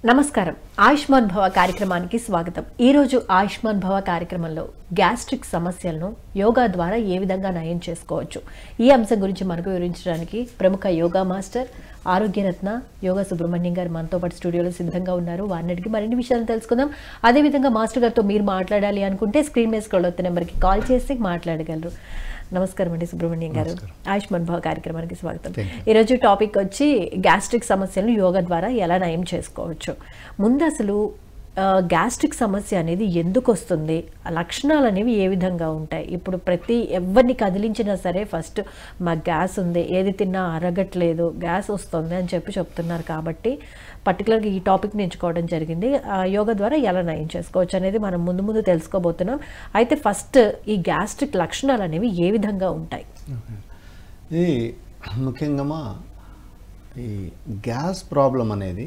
నమస్కారం ఆయుష్మాన్ భవ కార్యక్రమానికి స్వాగతం ఈరోజు ఆయుష్మాన్ భవ కార్యక్రమంలో గ్యాస్ట్రిక్ సమస్యలను యోగా ద్వారా ఏ విధంగా నయం చేసుకోవచ్చు ఈ అంశం గురించి మనకు వివరించడానికి ప్రముఖ yoga master Arogyaratna yoga Subrahmanyam garu మనతో పాటు స్టూడియోలో సిద్ధంగా ఉన్నారు వారిని అడిగి మరిన్ని విషయాలు తెలుసుకుందాం అదేవిధంగా మాస్టర్ గారితో మీరు మాట్లాడాలి అనుకుంటే స్క్రీన్ మీద స్క్రోల్ అవుతున్న నెంబర్కి కాల్ చేసి మాట్లాడగలరు నమస్కారం అండి సుబ్రహ్మణ్యం గారు ఆయుష్మాన్ భవ కార్యక్రమానికి స్వాగతం ఈరోజు టాపిక్ వచ్చి గ్యాస్ట్రిక్ సమస్యలను యోగా ద్వారా ఎలా నయం చేసుకోవచ్చు ముందు అసలు ఆ, గ్యాస్ట్రిక్ సమస్య అనేది ఎందుకు వస్తుంది ఆ లక్షణాలు అనేవి ఏ విధంగా ఉంటాయి ఇప్పుడు ప్రతి ఎవరిని కదిలించినా సరే ఫస్ట్ మా గ్యాస్ ఉంది ఏది తిన్నా అరగట్లేదు గ్యాస్ వస్తుంది అని చెప్పి చెప్తున్నారు కాబట్టి పర్టికులర్గా ఈ టాపిక్ని ఎంచుకోవడం జరిగింది ఆ, యోగా ద్వారా ఎలా నయం చేసుకోవచ్చు అనేది మనం ముందు ముందు తెలుసుకోబోతున్నాం అయితే ఫస్ట్ ఈ గ్యాస్ట్రిక్ లక్షణాలు అనేవి ఏ విధంగా ఉంటాయి ఇది ముఖ్యంగా ఈ గ్యాస్ ప్రాబ్లం అనేది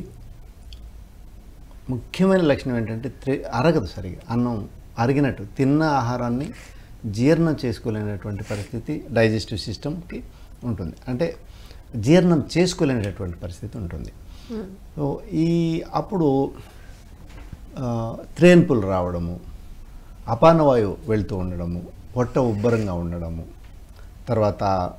ముఖ్యమైన లక్షణం ఏంటంటే త్రి అరగదు సరిగా అన్నం అరిగినట్టు తిన్న ఆహారాన్ని జీర్ణం చేసుకోలేనటువంటి పరిస్థితి డైజెస్టివ్ సిస్టమ్కి ఉంటుంది అంటే జీర్ణం చేసుకోలేనటువంటి పరిస్థితి ఉంటుంది సో ఈ అప్పుడు ఆ, త్రేన్పులు రావడము అపానవాయువు వెళ్తూ ఉండడము పొట్ట ఉబ్బరంగా ఉండడము తర్వాత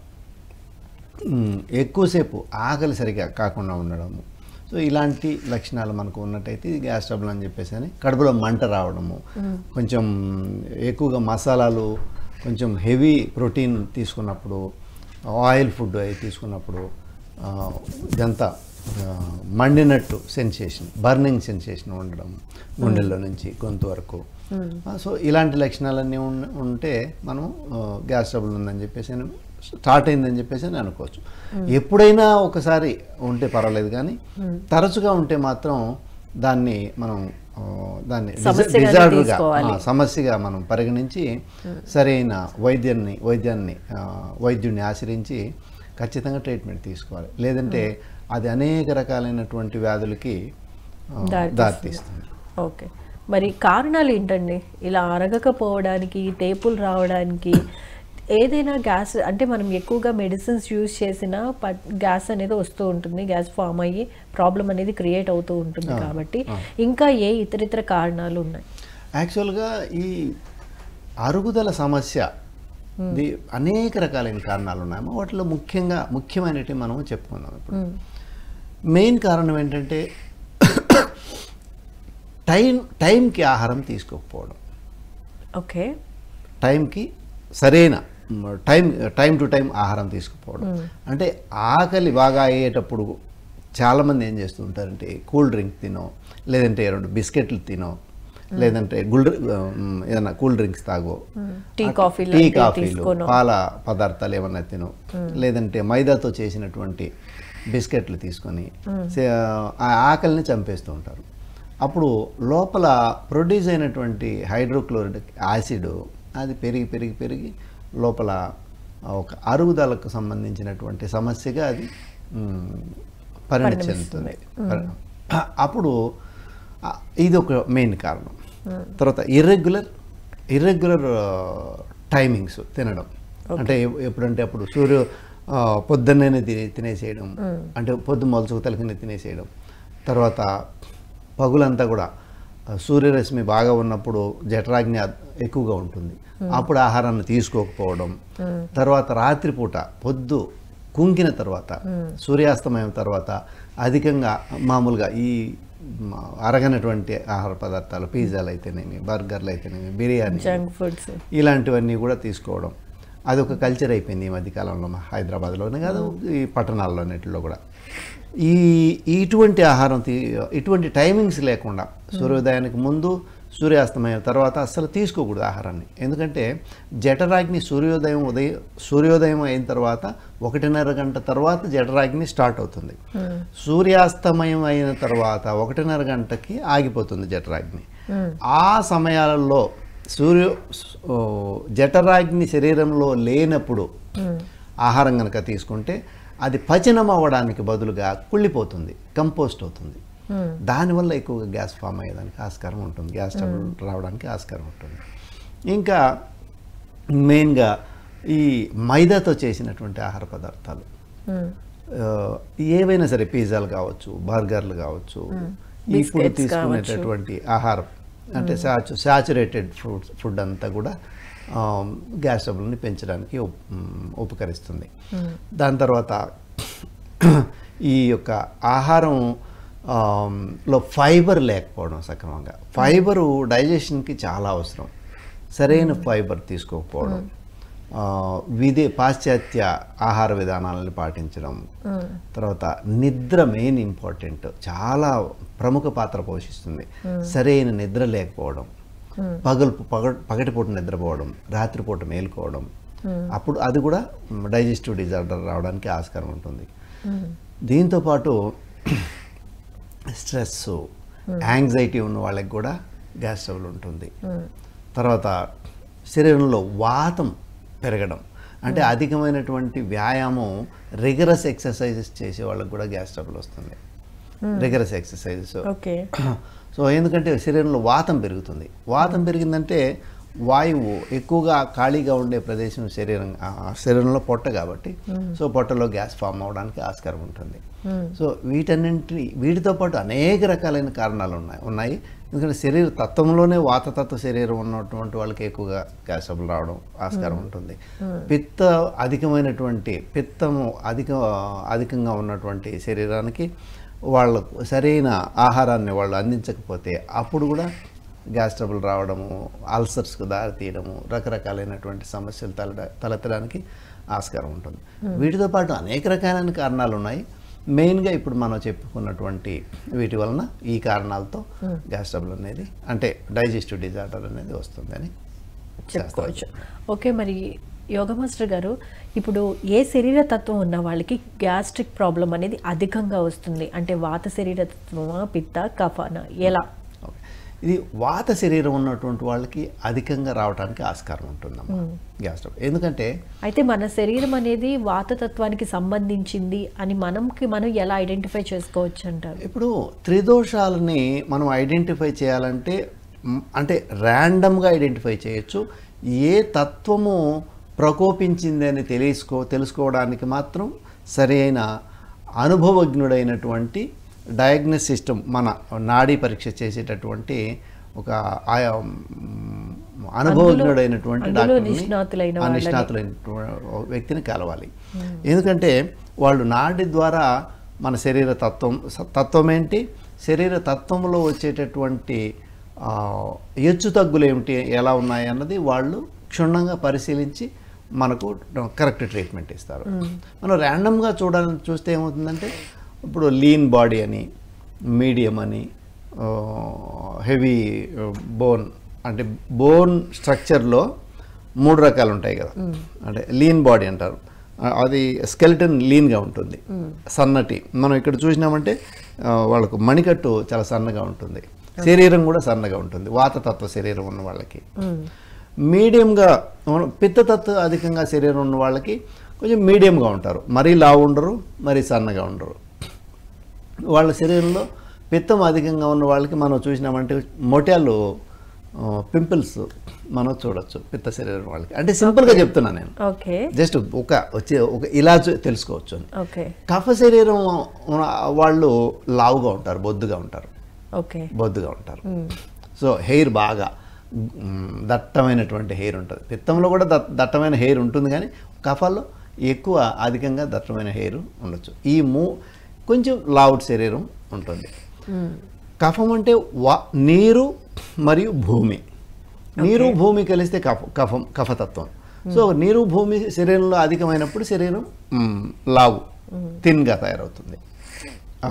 మ్, ఎక్కువసేపు ఆకలి సరిగా కాకుండా ఉండడము సో ఇలాంటి లక్షణాలు మనకు ఉన్నట్టయితే ఇది గ్యాస్ ట్రబుల్ అని చెప్పేసి అని కడుపులో మంట రావడము కొంచెం ఎక్కువగా మసాలాలు కొంచెం హెవీ ప్రోటీన్ తీసుకున్నప్పుడు ఆయిల్ ఫుడ్ అవి తీసుకున్నప్పుడు ఆ, ఇదంతా ఆ, మండినట్టు సెన్సేషన్ బర్నింగ్ సెన్సేషన్ ఉండడం గుండెల్లో నుంచి గొంతు వరకు ఆ, సో ఇలాంటి లక్షణాలన్నీ ఉన్- ఉంటే మనం ఆ, గ్యాస్ ట్రబుల్ ఉందని చెప్పేసి అని స్టార్ట్ అయిందని చెప్పేసి అని అనుకోవచ్చు ఎప్పుడైనా ఒకసారి ఉంటే పర్వాలేదు కానీ తరచుగా ఉంటే మాత్రం దాన్ని మనం ఆ, దాన్ని డిజ- సమస్యగానే డిజార్డర్గా, తీసుకోవాలి. ఆ, సమస్యగా మనం పరిగణించి సరైన వైద్యాన్ని వైద్యాన్ని ఆ, వైద్యుడిని ఆశ్రయించి ఖచ్చితంగా ట్రీట్మెంట్ తీసుకోవాలి లేదంటే అది అనేక రకాలైనటువంటి వ్యాధులకి ఆ, దారితీస్తుంది. దారితీస్తుంది ఓకే మరి కారణాలు ఏంటండి ఇలా అరగకపోవడానికి తేపులు రావడానికి ఏదైనా గ్యాస్ అంటే మనం ఎక్కువగా మెడిసిన్స్ యూజ్ చేసినా గ్యాస్ అనేది వస్తూ ఉంటుంది గ్యాస్ ఫామ్ అయ్యి ప్రాబ్లం అనేది క్రియేట్ అవుతూ ఉంటుంది కాబట్టి ఇంకా ఏ ఇతరితర కారణాలు ఉన్నాయి యాక్చువల్గా ఈ అరుగుదల సమస్య ఇది అనేక రకాలైన కారణాలు ఉన్నాయమ్మా వాటిలో ముఖ్యంగా ముఖ్యమైనవి మనం చెప్పుకుందాం ఇప్పుడు మెయిన్ కారణం ఏంటంటే టైం టైంకి ఆహారం తీసుకోకపోవడం ఓకే టైంకి సరైన మ్, టైం టైం టు టైం ఆహారం తీసుకుపోవడం అంటే ఆకలి బాగా అయ్యేటప్పుడు చాలామంది ఏం చేస్తుంటారంటే కూల్ డ్రింక్ తినో లేదంటే రెండు బిస్కెట్లు తినో లేదంటే గుల్ మ్, ఏదైనా కూల్ డ్రింక్స్ తాగో టీ కాఫీలు టీ లాంటివి కాఫీలు తీసుకోను. పాల పదార్థాలు ఏమన్నా తిను లేదంటే మైదాతో చేసినటువంటి బిస్కెట్లు తీసుకొని సే- ఆ ఆకలిని చంపేస్తూ ఉంటారు అప్పుడు లోపల ప్రొడ్యూస్ అయినటువంటి హైడ్రోక్లోరిక్ యాసిడ్ అది పెరిగి పెరిగి పెరిగి లోపల ఒక అరుగుదలకు సంబంధించినటువంటి సమస్యగా అది మ్, పరిణతి చెందుతుంది పరి- అప్పుడు ఆ, ఇది ఒక మెయిన్ కారణం తర్వాత ఇర్రెగ్యులర్ ఇర్రెగ్యులర్ టైమింగ్స్ తినడం అంటే ఎప్- ఎప్పుడంటే అప్పుడు సూర్య ఆ, పొద్దున్నే తినే తినేసేయడం అంటే పొద్దు మొలసుకు తలకింద తినేసేయడం తర్వాత పగులంతా కూడా ఆ, సూర్యరశ్మి బాగా ఉన్నప్పుడు జఠరాగ్ని అద్- ఎక్కువగా ఉంటుంది అప్పుడు ఆహారాన్ని తీసుకోకపోవడం తర్వాత రాత్రిపూట పొద్దు కుంకిన తర్వాత సూర్యాస్తమయం తర్వాత అధికంగా మామూలుగా ఈ మ, అరగనటువంటి ఆహార పదార్థాలు పిజ్జాలు అయితేనేమి బర్గర్లు అయితేనేమి బిర్యానీ జంక్ ఫుడ్స్ ఇలాంటివన్నీ కూడా తీసుకోవడం అది ఒక కల్చర్ అయిపోయింది ఈ మధ్యకాలంలో మా హైదరాబాద్లోనే కాదు ఈ పట్టణాల్లోన్నిటిలో కూడా ఈ ఇటువంటి ఆహారం తీ ఇటువంటి టైమింగ్స్ లేకుండా సూర్యోదయానికి ముందు సూర్యాస్తమయం తర్వాత అస్సలు తీసుకోకూడదు ఆహారాన్ని ఎందుకంటే జఠరాగ్ని సూర్యోదయం ఉదయం సూర్యోదయం అయిన తర్వాత ఒకటిన్నర గంట తర్వాత జఠరాగ్ని స్టార్ట్ అవుతుంది సూర్యాస్తమయం అయిన తర్వాత ఒకటిన్నర గంటకి ఆగిపోతుంది జఠరాగ్ని ఆ సమయాలలో సూర్య ఓ, జఠరాగ్ని శరీరంలో లేనప్పుడు ఆహారం కనుక తీసుకుంటే అది పచనం అవ్వడానికి బదులుగా కుళ్ళిపోతుంది కంపోస్ట్ అవుతుంది దానివల్ల ఎక్కువగా గ్యాస్ ఫామ్ అయ్యేదానికి ఆస్కారం ఉంటుంది గ్యాస్ ట్రబుల్ రావడానికి ఆస్కారం ఉంటుంది ఇంకా మెయిన్గా ఈ మైదాతో చేసినటువంటి ఆహార పదార్థాలు ఆ, ఏవైనా సరే పిజ్జాలు కావచ్చు బర్గర్లు కావచ్చు ఇప్పుడు Biscuits తీసుకునేటటువంటి ఆహారం అంటే సాచు సాచురేటెడ్ ఫుడ్ ఫుడ్ అంతా కూడా గ్యాస్ ట్రబుల్ని పెంచడానికి ఉప్- మ్, ఉపకరిస్తుంది దాని తర్వాత ఈ యొక్క ఆహారం ఆమ్, లో ఫైబర్ లేకపోవడం సక్రమంగా ఫైబరు డైజెషన్కి చాలా అవసరం సరైన ఫైబర్ తీసుకోకపోవడం ఆ, విదే పాశ్చాత్య ఆహార విధానాలను పాటించడం తర్వాత నిద్ర మెయిన్ ఇంపార్టెంట్ చాలా ప్రముఖ పాత్ర పోషిస్తుంది సరైన నిద్ర లేకపోవడం పగలు పగ పగటిపూట నిద్రపోవడం రాత్రిపూట మేలుకోవడం అప్పుడు అది కూడా డైజెస్టివ్ డిజార్డర్ రావడానికి ఆస్కారం ఉంటుంది దీంతో పాటు స్ట్రెస్ యాంగ్జైటీ ఉన్న వాళ్ళకి కూడా గ్యాస్ ట్రబుల్ ఉంటుంది తర్వాత శరీరంలో వాతం పెరగడం అంటే అధికమైనటువంటి వ్యాయామం రిగరస్ ఎక్సర్సైజెస్ చేసే వాళ్ళకి కూడా గ్యాస్ ట్రబుల్ వస్తుంది రిగరస్ ఎక్సర్సైజెస్ ఓకే సో ఎందుకంటే శరీరంలో వాతం పెరుగుతుంది వాతం పెరిగిందంటే వాయువు ఎక్కువగా ఖాళీగా ఉండే ప్రదేశం శరీరం ఆ శరీరంలో పొట్ట కాబట్టి సో పొట్టలో గ్యాస్ ఫామ్ అవడానికి ఆస్కారం ఉంటుంది సో వీటన్నింటినీ వీటితో పాటు అనేక రకాలైన కారణాలు ఉన్నాయి ఉన్నాయి ఎందుకంటే శరీర తత్వంలోనే వాతతత్వ శరీరం ఉన్నటువంటి వాళ్ళకి ఎక్కువగా గ్యాస్ ట్రబుల్ రావడం ఆస్కారం ఉంటుంది పిత్త అధికమైనటువంటి పిత్తము అధిక అధికంగా ఉన్నటువంటి శరీరానికి వాళ్ళకు సరైన ఆహారాన్ని వాళ్ళు అందించకపోతే అప్పుడు కూడా గ్యాస్ ట్రబుల్ రావడము అల్సర్స్కు దారి తీయడము రకరకాలైనటువంటి సమస్యలు తల తలెత్తడానికి ఆస్కారం ఉంటుంది వీటితో పాటు అనేక రకాలైన కారణాలు ఉన్నాయి మెయిన్గా ఇప్పుడు మనం చెప్పుకున్నటువంటి వీటి వలన ఈ కారణాలతో గ్యాస్ ట్రబుల్ అనేది అంటే డైజెస్టివ్ డిజార్డర్ అనేది వస్తుందని చెప్పుకోవచ్చు ఓకే మరి యోగా మాస్టర్ గారు ఇప్పుడు ఏ శరీర తత్వం ఉన్న వాళ్ళకి గ్యాస్ట్రిక్ ప్రాబ్లం అనేది అధికంగా వస్తుంది అంటే వాత శరీర తత్వమా పిత్త కఫానా ఎలా ఓకే. ఇది వాత శరీరం ఉన్నటువంటి వాళ్ళకి అధికంగా రావడానికి ఆస్కారం ఉంటుందమ్మా గ్యాస్ ట్రబుల్ ఎందుకంటే అయితే మన శరీరం అనేది వాతతత్వానికి సంబంధించింది అని మనంకి మనం ఎలా ఐడెంటిఫై చేసుకోవచ్చు అంటారు ఇప్పుడు త్రిదోషాలని మనం ఐడెంటిఫై చేయాలంటే మ్, అంటే ర్యాండమ్గా ఐడెంటిఫై చేయొచ్చు ఏ తత్వము ప్రకోపించింది అని తెలుసుకో తెలుసుకోవడానికి మాత్రం సరైన అనుభవజ్ఞుడైనటువంటి డయాగ్నోస్ సిస్టమ్ మన నాడీ పరీక్ష చేసేటటువంటి ఒక ఆయా మ్, అనుభవజ్ఞుడైనటువంటి అందులో డాక్టర్ని నిష్ణాతులైన ఆ వాళ్ళని. నిష్ణాతులైన వ్యక్తిని కలవాలి ఎందుకంటే వాళ్ళు నాడి ద్వారా మన శరీర తత్వం స- తత్వం ఏంటి శరీర తత్వంలో వచ్చేటటువంటి ఆ, హెచ్చు తగ్గులు ఏమిటి ఎలా ఉన్నాయి అన్నది వాళ్ళు క్షుణ్ణంగా పరిశీలించి మనకు కరెక్ట్ ట్రీట్మెంట్ ఇస్తారు మనం ర్యాండమ్గా చూడాలని చూస్తే ఏమవుతుందంటే ఇప్పుడు లీన్ బాడీ అని మీడియం అని హెవీ బోన్ అంటే బోన్ స్ట్రక్చర్లో మూడు రకాలు ఉంటాయి కదా అంటే లీన్ బాడీ అంటారు ఆ, అది స్కెలిటన్ లీన్గా ఉంటుంది సన్నటి మనం ఇక్కడ చూసినామంటే ఆ, వాళ్ళకు మణికట్టు చాలా సన్నగా ఉంటుంది శరీరం కూడా సన్నగా ఉంటుంది వాతతత్వ శరీరం ఉన్న వాళ్ళకి మీడియంగా ఉన్న- పిత్తతత్వ అధికంగా శరీరం ఉన్న వాళ్ళకి కొంచెం మీడియంగా ఉంటారు మరీ లావు ఉండరు మరీ సన్నగా ఉండరు వాళ్ళ శరీరంలో పిత్తం అధికంగా ఉన్న వాళ్ళకి మనం చూసినామంటే మొటాలు పింపుల్స్ మనం చూడొచ్చు పిత్త శరీరం వాళ్ళకి అంటే సింపుల్గా చెప్తున్నా నేను ఓకే జస్ట్ ఒక వచ్చే ఒక ఇలా చూ- తెలుసుకోవచ్చు అని ఓకే కఫ శరీరం ఉన్న వాళ్ళు లావుగా ఉంటారు బొద్దుగా ఉంటారు ఓకే బొద్దుగా ఉంటారు సో హెయిర్ బాగా మ్, దట్టమైనటువంటి హెయిర్ ఉంటుంది పిత్తంలో కూడా దట్- దట్టమైన హెయిర్ ఉంటుంది కానీ కఫాల్లో ఎక్కువ అధికంగా దట్టమైన హెయిర్ ఉండొచ్చు ఈ మూ కొంచెం లావుడ్ శరీరం ఉంటుంది కఫం అంటే వా నీరు మరియు భూమి నీరు భూమి కలిస్తే కఫ కఫం కఫతత్వం సో నీరు భూమి శరీరంలో అధికమైనప్పుడు శరీరం మ్, లావు తిన్గా తయారవుతుంది ఆ,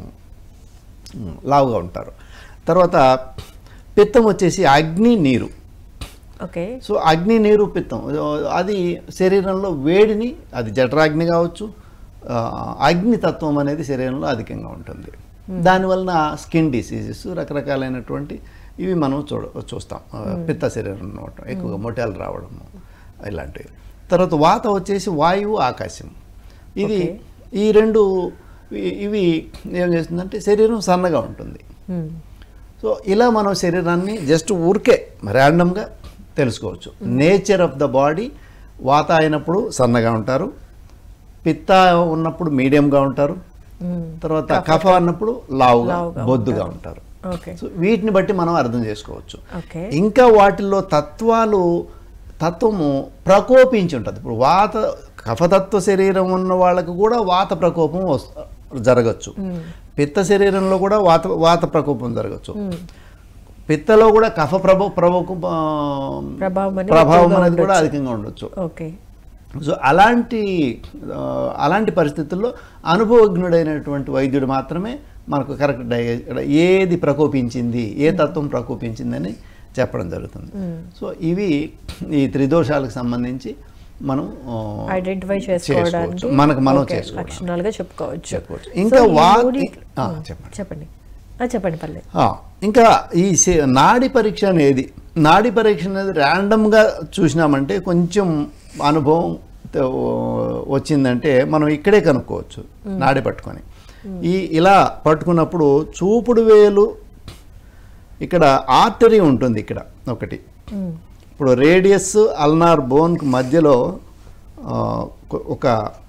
మ్, లావుగా ఉంటారు తర్వాత పిత్తం వచ్చేసి అగ్ని నీరు ఓకే సో అగ్ని నీరు పిత్తం అది శరీరంలో వేడిని అది జఠరాగ్ని కావచ్చు ఆ, అగ్ని తత్వం అనేది శరీరంలో అధికంగా ఉంటుంది దానివలన స్కిన్ డిసీజెస్ రకరకాలైనటువంటి ఇవి మనం చూడ చూస్తాం ఆ, పిత్త శరీరం ఉండటం ఎక్కువగా మొటాలు రావడము ఇలాంటివి తర్వాత వాత వచ్చేసి వాయువు ఆకాశం ఇది ఈ రెండు ఇవి- ఇవి ఏం చేస్తుందంటే శరీరం సన్నగా ఉంటుంది సో ఇలా మనం శరీరాన్ని జస్ట్ ఊరికే ర్యాండమ్గా తెలుసుకోవచ్చు నేచర్ ఆఫ్ ద బాడీ వాత అయినప్పుడు సన్నగా ఉంటారు పిత్త ఉన్నప్పుడు మీడియంగా ఉంటారు తర్వాత కఫ అన్నప్పుడు లావుగా లావుగా బొద్దుగా ఉంటారు ఓకే సో వీటిని బట్టి మనం అర్థం చేసుకోవచ్చు ఓకే ఇంకా వాటిల్లో తత్వాలు తత్వము ప్రకోపించి ఉంటుంది ఇప్పుడు వాత కఫతత్వ శరీరం ఉన్న వాళ్ళకు కూడా వాత ప్రకోపం వస్- జరగచ్చు పిత్త శరీరంలో కూడా వాత వాత ప్రకోపం జరగచ్చు పిత్తలో కూడా కఫ ప్రభ ప్రకోపం ప్రభావం అనేది ప్రభావం ఎక్కువగా అనేది కూడా అధికంగా ఉండొచ్చు ఓకే సో అలాంటి ఆ, అలాంటి పరిస్థితుల్లో అనుభవజ్ఞుడైనటువంటి వైద్యుడు మాత్రమే మనకు కరెక్ట్ డై ఏది ప్రకోపించింది ఏ తత్వం ప్రకోపించిందని చెప్పడం జరుగుతుంది సో ఇవి ఈ త్రిదోషాలకు సంబంధించి మనం ఆ, ఐడెంటిఫై చేసుకోవచ్చు. చేసుకోవడానికి మనకు మనం ఓకే, చేసుకోవడం. లక్షణాలుగా చెప్పుకోవచ్చు చెప్పుకోవచ్చు. సో ఇంకా ఈ వా మూడిట్లో- ఆ, ఉమ్, చెప్పండి. చెప్పండి ఆ, చెప్పండి పర్లేదు ఆ, ఇంకా ఈ శే- నాడి పరీక్ష అనేది నాడి పరీక్ష అనేది ర్యాండమ్గా చూసినామంటే కొంచెం అనుభవం త- వచ్చిందంటే మనం ఇక్కడే కనుక్కోవచ్చు నాడి పట్టుకొని ఈ ఇలా పట్టుకున్నప్పుడు చూపుడు వేలు ఇక్కడ ఆర్టరీ ఉంటుంది ఇక్కడ ఒకటి ఉమ్, ఇప్పుడు రేడియస్ అల్నార్ బోన్కి మధ్యలో ఆ, ఒక- ఒక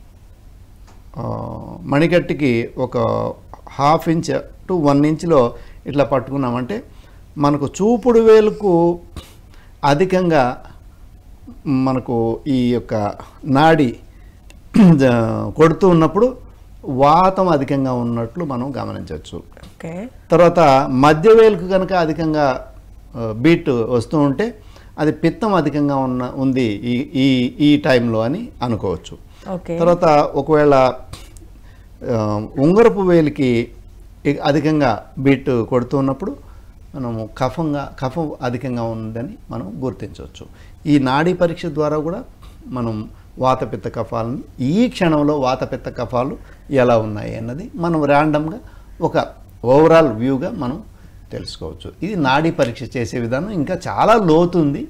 ఆ, మణికట్టుకి ఒక హాఫ్ ఇంచ్ టు వన్ ఇంచ్లో ఇట్లా పట్టుకున్నామంటే మనకు చూపుడు వేలుకు అధికంగా మనకు ఈ యొక్క నాడి జ- కొడుతూ ఉన్నప్పుడు వాతం అధికంగా ఉన్నట్లు మనం గమనించవచ్చు ఓకే తర్వాత మధ్య వేలుకు కనుక అధికంగా ఆ, బీట్ వస్తూ ఉంటే అది పిత్తం అధికంగా ఉన్న ఉంది ఈ ఈ ఈ టైంలో అని అనుకోవచ్చు ఓకే తర్వాత ఒకవేళ ఆ, ఉంగరపు వేలికి ఇ- అధికంగా బీట్ కొడుతున్నప్పుడు మనము కఫంగా కఫం అధికంగా ఉందని మనం గుర్తించవచ్చు ఈ నాడీ పరీక్ష ద్వారా కూడా మనం వాతపిత్త కఫాలను ఈ క్షణంలో వాతపిత్త కఫాలు ఎలా ఉన్నాయి అన్నది మనం ర్యాండమ్గా ఒక ఓవరాల్ వ్యూగా మనం తెలుసుకోవచ్చు ఇది నాడీ పరీక్ష చేసే విధానం ఇంకా చాలా లోతుంది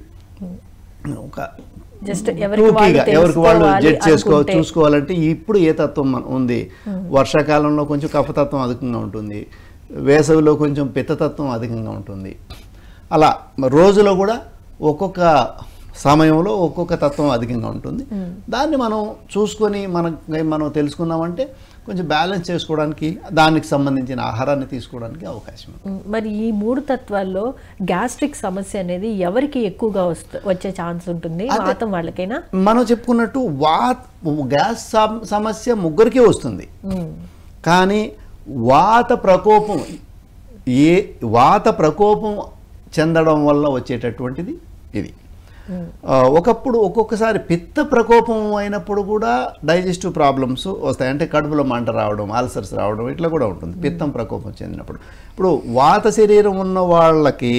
ఒక జస్ట్ ఎవరికి వాళ్ళు టూకీగా ఎవరికి వాళ్ళు తెలుసుకోవాలి జడ్జ్ చేసుకో అనుకుంటే- చూసుకోవాలంటే ఇప్పుడు ఏ తత్వం మన- ఉంది వర్షాకాలంలో కొంచెం కఫతత్వం అధికంగా ఉంటుంది వేసవిలో కొంచెం పిత్తతత్వం అధికంగా ఉంటుంది అలా రోజులో కూడా ఒక్కొక్క సమయంలో ఒక్కొక్క తత్వం అధికంగా ఉంటుంది దాన్ని మనం చూసుకొని మనం మనం తెలుసుకున్నామంటే కొంచెం బ్యాలెన్స్ చేసుకోవడానికి దానికి సంబంధించిన ఆహారాన్ని తీసుకోవడానికి అవకాశం ఉంది ఉమ్, మరి ఈ మూడు తత్వాల్లో గ్యాస్ట్రిక్ సమస్య అనేది ఎవరికి ఎక్కువగా వస్తు వచ్చే ఛాన్స్ ఉంటుంది వాతం వాళ్ళకైనా మనం చెప్పుకున్నట్టు వా గ్యాస్ సమ- సమస్య ముగ్గురికి వస్తుంది ఉమ్, కానీ వాత ప్రకోపం ఏ వాత ప్రకోపం చెందడం వల్ల వచ్చేటటువంటిది ఇది ఆ, ఒకప్పుడు ఒక్కొక్కసారి పిత్త ప్రకోపం అయినప్పుడు కూడా డైజెస్టివ్ ప్రాబ్లమ్స్ వస్తాయి అంటే కడుపులో మంట రావడం ఆల్సర్స్ రావడం ఇట్లా కూడా ఉంటుంది పిత్తం ప్రకోపం చెందినప్పుడు ఇప్పుడు వాత శరీరం ఉన్న వాళ్ళకి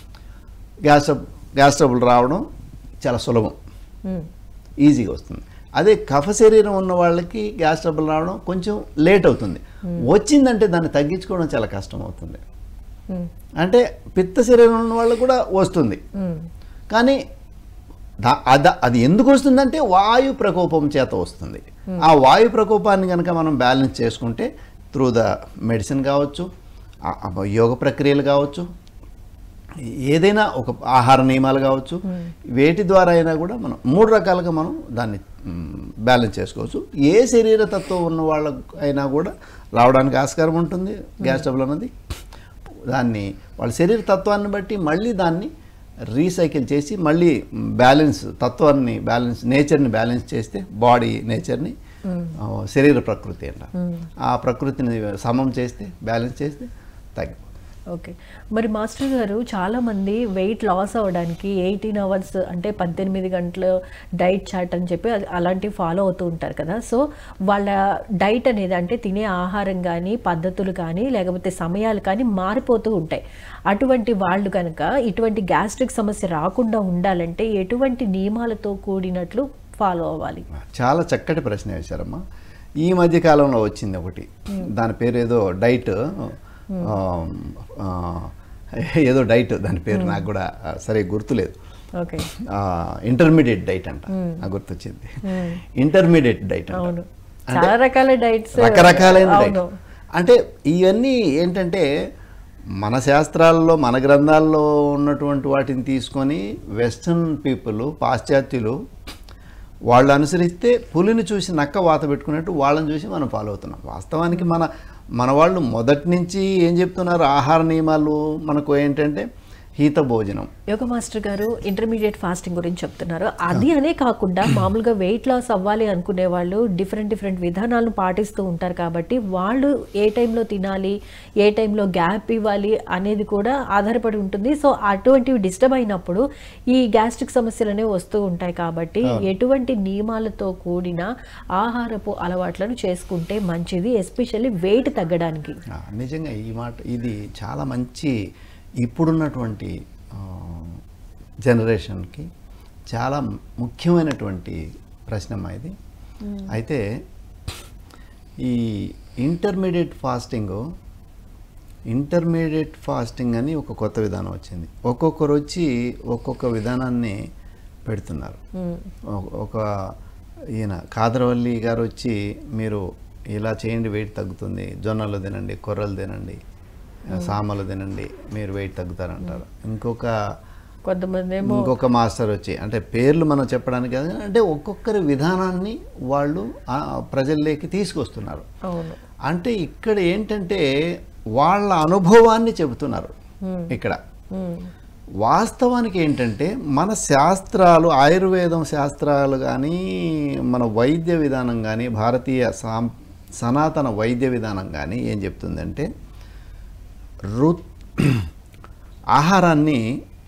గ్యాస్ ట్రబ్- గ్యాస్ ట్రబుల్ రావడం చాలా సులభం ఉమ్, ఈజీగా వస్తుంది అదే కఫ శరీరం ఉన్న వాళ్ళకి గ్యాస్ ట్రబుల్ రావడం కొంచెం లేట్ అవుతుంది వచ్చిందంటే దాన్ని తగ్గించుకోవడం చాలా కష్టం అవుతుంది ఉమ్, అంటే పిత్త శరీరం ఉన్న వాళ్ళకి కూడా వస్తుంది ఉమ్, కానీ దా- అద అది ఎందుకు వస్తుందంటే వాయు ప్రకోపం చేత వస్తుంది ఆ వాయు ప్రకోపాన్ని కనుక మనం బ్యాలెన్స్ చేసుకుంటే త్రూ ద మెడిసిన్ కావచ్చు ఆ- ఆ యోగ ప్రక్రియలు కావచ్చు ఏదైనా ఒక ఆహార నియమాలు కావచ్చు వేటి ద్వారా అయినా కూడా మనం మూడు రకాలుగా మనం దాన్ని బ్యాలెన్స్ చేసుకోవచ్చు ఏ శరీర తత్వం ఉన్న వాళ్ళకు అయినా కూడా రావడానికి ఆస్కారం ఉంటుంది గ్యాస్ ట్రబుల్ అన్నది దాన్ని వాళ్ళ శరీర తత్వాన్ని బట్టి మళ్ళీ దాన్ని రీసైకిల్ చేసి మళ్ళీ బ్యాలెన్స్ తత్వాన్ని బ్యాలెన్స్ నేచర్ని బ్యాలెన్స్ చేస్తే బాడీ నేచర్ని ఆ, శరీర ప్రకృతి అంట ఆ ప్రకృతిని సమం చేస్తే బ్యాలెన్స్ చేస్తే తగ్గి ఓకే మరి మాస్టర్ గారు చాలా మంది వెయిట్ లాస్ అవ్వడానికి ఎయిటీన్ అవర్స్ అంటే పద్దెనిమిది గంటలు డైట్ చార్ట్ అని చెప్పి అది- అలాంటివి ఫాలో అవుతూ ఉంటారు కదా సో వాళ్ళ డైట్ అనేది అంటే తినే ఆహారం కానీ పద్ధతులు కానీ లేకపోతే సమయాలు కానీ మారిపోతూ ఉంటాయి అటువంటి వాళ్ళు కనుక ఇటువంటి గ్యాస్ట్రిక్ సమస్య రాకుండా ఉండాలంటే ఎటువంటి నియమాలతో కూడినట్లు ఫాలో అవ్వాలి చాలా చక్కటి ప్రశ్న వేశారమ్మా ఈ మధ్య కాలంలో వచ్చింది ఒకటి దాని పేరు ఏదో డైట్ ఆ, ఆ, ఏదో డైట్ దాని పేరు నాకు కూడా సరిగ్గా గుర్తులేదు ఓకే ఇంటర్మీడియట్ డైట్ అంట నాకు గుర్తొచ్చింది ఇంటర్మీడియట్ డైట్ అంట అవును చాలా రకాల డైట్స్ రకరకాలైన డైట్ అవును అంటే ఇవన్నీ ఏంటంటే మన శాస్త్రాల్లో మన గ్రంథాల్లో ఉన్నటువంటి వాటిని తీసుకొని వెస్ట్రన్ పీపుల్ పాశ్చాత్యులు వాళ్ళు అనుసరిస్తే పులిని చూసి నక్క వాత పెట్టుకున్నట్టు వాళ్ళని చూసి మనం ఫాలో అవుతున్నాం వాస్తవానికి మన మన వాళ్ళు మొదటి నుంచి ఏం చెప్తున్నారు ఆహార నియమాలు మనకు ఏంటంటే హీత భోజనం yoga master garu intermediate fasting గురించి చెప్తున్నారు అది అనే కాకుండా మామూలుగా వెయిట్ లాస్ అవ్వాలి అనుకునే వాళ్ళు డిఫరెంట్ డిఫరెంట్ విధానాలను పాటిస్తూ ఉంటారు కాబట్టి వాళ్ళు ఏ టైంలో తినాలి ఏ టైంలో గ్యాప్ ఇవ్వాలి అనేది కూడా ఆధారపడి ఉంటుంది సో అటువంటివి డిస్టర్బ్ అయినప్పుడు ఈ గ్యాస్ట్రిక్ సమస్యలు అనేవి వస్తూ ఉంటాయి కాబట్టి ఎటువంటి నియమాలతో కూడిన ఆహారపు అలవాట్లను చేసుకుంటే మంచిది ఎస్పెషల్లీ వెయిట్ తగ్గడానికి ఆ, నిజంగా ఈ మాట ఇది చాలా మంచి ఇప్పుడున్నటువంటి ఆ, జనరేషన్కి చాలా ముఖ్యమైనటువంటి ప్రశ్నమ్మా ఇది అయితే ఈ ఇంటర్మీడియట్ ఫాస్టింగ్ ఇంటర్మీడియట్ ఫాస్టింగ్ అని ఒక కొత్త విధానం వచ్చింది ఒక్కొక్కరు వచ్చి ఒక్కొక్క విధానాన్ని పెడుతున్నారు ఒక- ఒక ఈయన కాదరవల్లి గారు వచ్చి మీరు ఇలా చేయండి వెయిట్ తగ్గుతుంది జొన్నలు తినండి కొర్రలు తినండి సామలు తినండి మీరు వెయిట్ తగ్గుతారంటారు ఇంకొక కొంతమంది ఏమో ఇంకొక మాస్టర్ వచ్చి అంటే పేర్లు మనం చెప్పడానికి కాదు కానీ అంటే ఒక్కొక్కరి విధానాన్ని వాళ్ళు ఆ ప్రజల్లోకి తీసుకొస్తున్నారు అవును అంటే ఇక్కడ ఏంటంటే వాళ్ళ అనుభవాన్ని చెబుతున్నారు ఇక్కడ ఉమ్, వాస్తవానికి ఏంటంటే మన శాస్త్రాలు ఆయుర్వేదం శాస్త్రాలు కానీ మన వైద్య విధానం కానీ భారతీయ సాం సనాతన వైద్య విధానం కానీ ఏం చెప్తుందంటే రు ఆహారాన్ని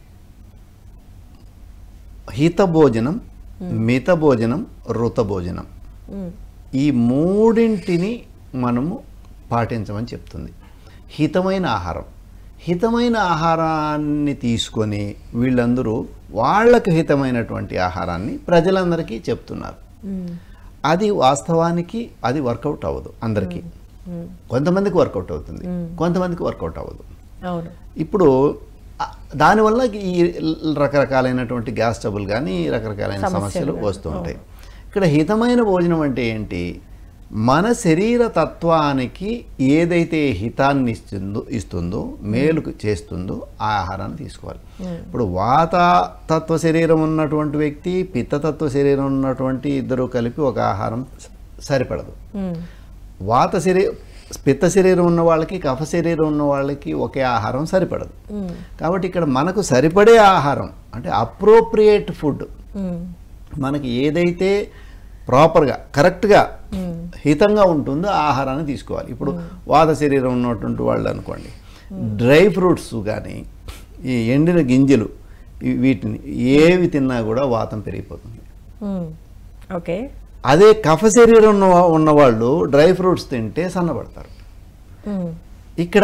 హిత భోజనం మిత భోజనం రుత భోజనం ఉమ్, ఈ మూడింటిని మనము పాటించమని చెప్తుంది హితమైన ఆహారం హితమైన ఆహారాన్ని తీసుకొని వీళ్ళందరూ వాళ్ళకు హితమైనటువంటి ఆహారాన్ని ప్రజలందరికీ చెప్తున్నారు ఉమ్, అది వాస్తవానికి అది వర్కౌట్ అవ్వదు అందరికీ ఉమ్, కొంతమందికి వర్కౌట్ అవుతుంది కొంతమందికి వర్కౌట్ అవ్వదు అవును ఇప్పుడు ఆ, దానివల్ల ఈ రకరకాలైనటువంటి గ్యాస్ ట్రబుల్ కానీ రకరకాలైన సమస్యలు వస్తూ ఉంటాయి ఇక్కడ హితమైన భోజనం అంటే ఏంటి మన శరీర తత్వానికి ఏదైతే హితాన్ని ఇస్తుందో ఇస్తుందో మేలు చేస్తుందో ఆ ఆహారాన్ని తీసుకోవాలి ఇప్పుడు వాత తత్వ శరీరం ఉన్నటువంటి వ్యక్తి పిత్తతత్వ శరీరం ఉన్నటువంటి ఇద్దరు కలిపి ఒక ఆహారం స- సరిపడదు ఉమ్, వాత శరీ పిత్త శరీరం ఉన్న వాళ్ళకి కఫ శరీరం ఉన్న వాళ్ళకి ఒకే ఆహారం సరిపడదు ఉమ్, కాబట్టి ఇక్కడ మనకు సరిపడే ఆహారం అంటే అప్రోప్రియేట్ ఫుడ్ ఉమ్, మనకి ఏదైతే ప్రాపర్గా కరెక్ట్గా హితంగా ఉంటుందో ఆ ఆహారాన్ని తీసుకోవాలి ఇప్పుడు వాత శరీరం ఉన్నటువంటి వాళ్ళు అనుకోండి డ్రై ఫ్రూట్స్ కానీ ఈ ఎండిన గింజలు ఈ వీటిని ఏవి తిన్నా కూడా వాతం పెరిగిపోతుంది ఉమ్, ఓకే అదే కఫ శరీరం ఉన్న ఉన్నవాళ్ళు డ్రై ఫ్రూట్స్ తింటే సన్నబడతారు ఉమ్. ఇక్కడ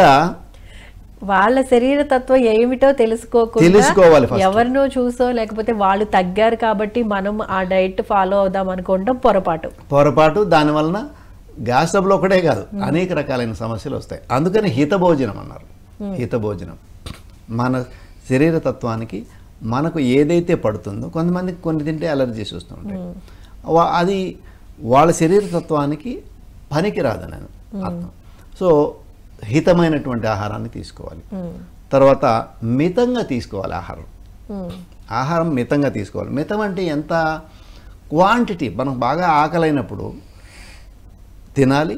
వాళ్ళ శరీర తత్వం ఏమిటో తెలుసుకోకుండా తెలుసుకోవాలి first. ఎవరినో చూసో లేకపోతే వాళ్ళు తగ్గారు కాబట్టి మనం ఆ డైట్ ఫాలో అవుదాం అనుకోవడం పొరపాటు పొరపాటు దానివలన గ్యాస్ ట్రబుల్ ఒకటే కాదు అనేక రకాలైన సమస్యలు వస్తాయి అందుకని హిత భోజనం అన్నారు హిత భోజనం మన శరీర తత్వానికి మనకు ఏదైతే పడుతుందో కొంతమందికి కొన్ని తింటే అలర్జీస్ వస్తూ ఉంటాయి వా- అది వాళ్ళ శరీర తత్వానికి పనికి రాదని అర్థం సో హితమైనటువంటి ఆహారాన్ని తీసుకోవాలి ఉమ్, తర్వాత మితంగా తీసుకోవాలి ఆహారం ఉమ్, ఆహారం మితంగా తీసుకోవాలి మితం అంటే ఎంత క్వాంటిటీ మనకు బాగా ఆకలైనప్పుడు తినాలి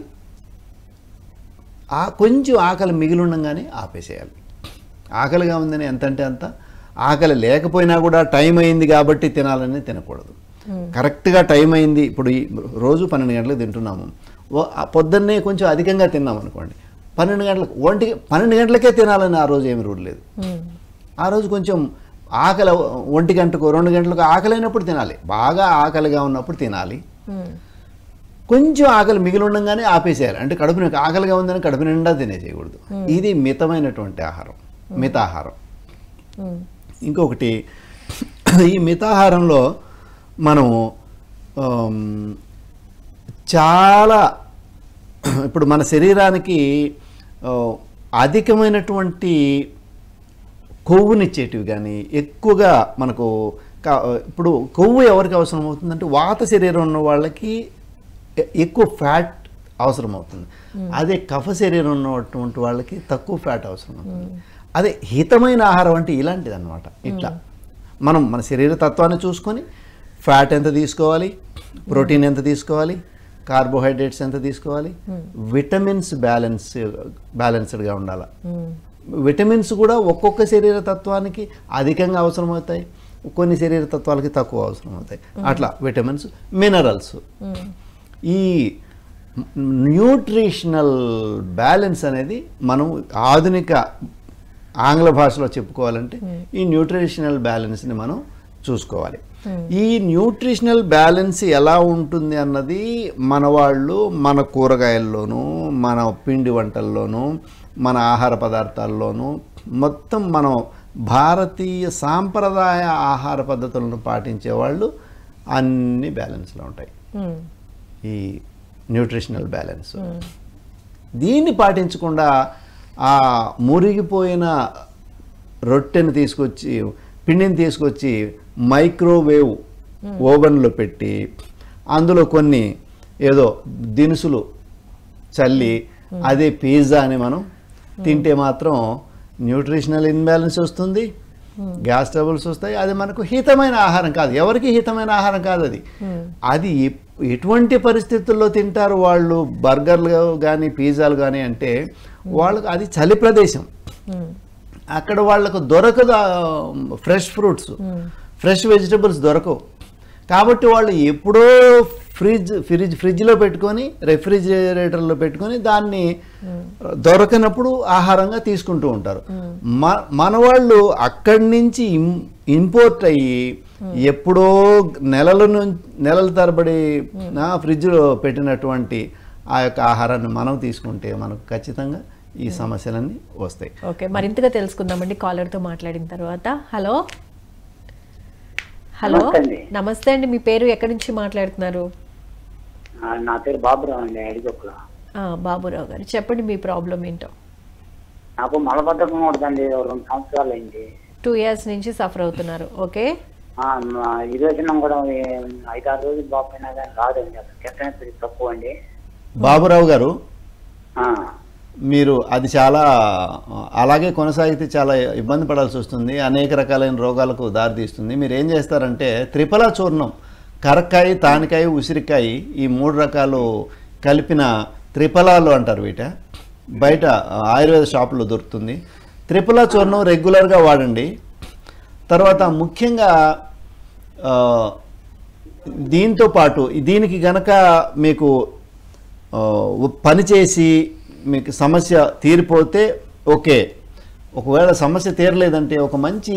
ఆ కొంచెం ఆకలి మిగిలి ఉండగానే ఆపేసేయాలి ఆకలిగా ఉందని ఎంత అంటే అంత ఆకలి లేకపోయినా కూడా టైం అయింది కాబట్టి తినాలని తినకూడదు కరెక్ట్గా టైం అయింది ఇప్పుడు ఈ రోజు పన్నెండు గంటలకు తింటున్నాము ఓ- ఆ పొద్దున్నే కొంచెం అధికంగా తిన్నాం అనుకోండి పన్నెండు గంటలకు ఒంటికి పన్నెండు గంటలకే తినాలని ఆ రోజు ఏమి రూల్ లేదు ఉమ్, ఆ రోజు కొంచెం ఆకలి ఒంటి గంటకు రెండు గంటలకు ఆకలైనప్పుడు తినాలి బాగా ఆకలిగా ఉన్నప్పుడు తినాలి ఉమ్, కొంచెం ఆకలి మిగిలి ఉండగానే ఆపేసేయాలి అంటే కడుపు నిండా- ఆకలిగా ఉందని కడుపు నిండా తినేసేయకూడదు ఇది మితమైనటువంటి ఆహారం మితాహారం ఉమ్, ఇంకొకటి ఈ మితాహారంలో మనము ఆమ్, చాలా ఇప్పుడు మన శరీరానికి ఆ, అధికమైనటువంటి కొవ్వునిచ్చేటివి కానీ ఎక్కువగా మనకు కా- ఇప్పుడు కొవ్వు ఎవరికి అవసరం అవుతుందంటే వాత శరీరం ఉన్న వాళ్ళకి ఎ- ఎక్కువ ఫ్యాట్ అవసరం అవుతుంది అదే కఫ శరీరం ఉన్నటువంటి వాళ్ళకి తక్కువ ఫ్యాట్ అవసరం అవుతుంది అదే హితమైన ఆహారం అంటే ఇలాంటిది అనమాట ఇట్లా మనం మన శరీర తత్వాన్ని చూసుకొని ఫ్యాట్ ఎంత తీసుకోవాలి ప్రోటీన్ ఎంత తీసుకోవాలి కార్బోహైడ్రేట్స్ ఎంత తీసుకోవాలి విటమిన్స్ బ్యాలెన్స్ బ్యాలెన్స్డ్గా ఉండాలి విటమిన్స్ కూడా ఒక్కొక్క శరీర తత్వానికి అధికంగా అవసరమవుతాయి కొన్ని శరీర తత్వాలకి తక్కువ అవసరం అవుతాయి అట్లా విటమిన్స్ మినరల్స్ ఈ న్యూట్రిషనల్ బ్యాలెన్స్ అనేది మనం ఆధునిక ఆంగ్ల భాషలో చెప్పుకోవాలంటే ఈ న్యూట్రిషనల్ బ్యాలెన్స్ని మనం చూసుకోవాలి ఈ న్యూట్రిషనల్ బ్యాలెన్స్ ఎలా ఉంటుంది అన్నది మన వాళ్ళు మన కూరగాయల్లోనూ మన పిండి వంటల్లోనూ మన ఆహార పదార్థాల్లోనూ మొత్తం మనం భారతీయ సాంప్రదాయ ఆహార పద్ధతులను పాటించే వాళ్ళు అన్ని బ్యాలెన్స్లో ఉంటాయి ఉమ్, ఈ న్యూట్రిషనల్ బ్యాలెన్స్ దీన్ని పాటించకుండా ఆ మురిగిపోయిన రొట్టెని తీసుకొచ్చి పిండిని తీసుకొచ్చి మైక్రోవేవ్ ఓవెన్లో పెట్టి అందులో కొన్ని ఏదో దినుసులు చల్లి అదే పిజ్జా అని మనం తింటే మాత్రం న్యూట్రిషనల్ ఇన్బ్యాలెన్స్ వస్తుంది గ్యాస్ ట్రబుల్స్ వస్తాయి అది మనకు హితమైన ఆహారం కాదు ఎవరికి హితమైన ఆహారం కాదు అది అది ఎప్- ఎటువంటి పరిస్థితుల్లో తింటారు వాళ్ళు బర్గర్లు కానీ పిజ్జాలు కానీ అంటే వాళ్ళకు అది చలి ప్రదేశం ఉమ్, అక్కడ వాళ్ళకు దొరకదు ఫ్రెష్ ఫ్రూట్స్ ఫ్రెష్ వెజిటబుల్స్ దొరకవు కాబట్టి వాళ్ళు ఎప్పుడో ఫ్రిడ్జ్ ఫ్రిడ్జ్ ఫ్రిడ్జ్లో పెట్టుకొని రెఫ్రిజిరేటర్లో పెట్టుకొని దాన్ని దొరకనప్పుడు ఆహారంగా తీసుకుంటూ ఉంటారు మ- మన వాళ్ళు అక్కడి నుంచి ఇం- ఇంపోర్ట్ అయ్యి ఎప్పుడో నెలల నుంచి నెలల తరబడి ఆ, ఫ్రిడ్జ్లో పెట్టినటువంటి ఆ యొక్క ఆహారాన్ని మనం తీసుకుంటే మనకు ఖచ్చితంగా ఈ సమస్యలన్నీ వస్తాయి ఓకే మరింతగా తెలుసుకుందామండి కాలర్తో మాట్లాడిన తర్వాత హలో హలో నమస్తే అండి. నమస్తే అండి మీ పేరు ఎక్కడి నుంచి మాట్లాడుతున్నారు ఆ, నా పేరు బాబురావు అండి అడిగొక్కల ఆ, బాబురావు గారు చెప్పండి మీ ప్రాబ్లం ఏంటో నాకు మలబద్ధకం ఉంటుందండి ఓ రెండు సంవత్సరాలు అయింది టూ ఇయర్స్ నుంచి సఫర్ అవుతున్నారు ఓకే ఆ, మా విరోచనం కూడా ఏ- ఐదారు రోజులు బాగుపోయినా కానీ రాదండి అసలు కెట్టనెత్తి తక్కువ అండి బాబురావు గారు ఆ, మీరు అది చాలా అలాగే కొనసాగితే చాలా ఇబ్బంది పడాల్సి వస్తుంది అనేక రకాలైన రోగాలకు దారితీస్తుంది మీరు ఏం చేస్తారంటే త్రిఫల చూర్ణం కరక్కాయ తానికాయ ఉసిరికాయ ఈ మూడు రకాలు కలిపిన త్రిఫలాలు అంటారు వీట బయట ఆయుర్వేద షాపులో దొరుకుతుంది త్రిఫల చూర్ణం రెగ్యులర్గా వాడండి తర్వాత ముఖ్యంగా ఆ, దీంతో పాటు దీనికి గనక మీకు ఆ, పని చేసి మీకు సమస్య తీరిపోతే ఓకే ఒకవేళ సమస్య తీరలేదంటే ఒక మంచి